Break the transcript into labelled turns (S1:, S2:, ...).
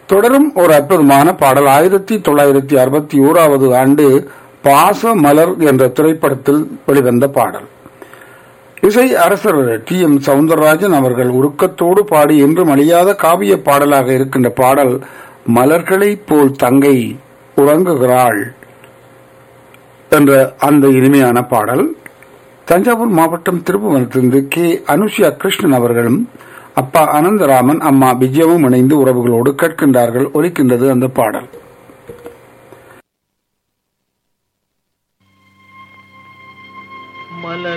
S1: தொடரும் ஒரு அற்புதமான பாடல் ஆயிரத்தி தொள்ளாயிரத்தி அறுபத்தி ஓராவது ஆண்டு பாச மலர் என்ற திரைப்படத்தில் வெளிவந்த பாடல் இசை அரசர் டி எம் சவுந்தரராஜன் அவர்கள் உருக்கத்தோடு பாடி என்றும் அழியாத காவிய பாடலாக இருக்கின்ற பாடல் மலர்களைப் போல் தங்கை உறங்குகிறாள் என்ற அந்த இனிமையான பாடல் தஞ்சாவூர் மாவட்டம் திருப்புவனத்திலிருந்து கே அனுஷியா கிருஷ்ணன் அவர்களும் அப்பா அனந்தராமன் அம்மா விஜயமும் இணைந்து உறவுகளோடு கேட்கின்றார்கள் ஒலிக்கின்றது அந்த பாடல்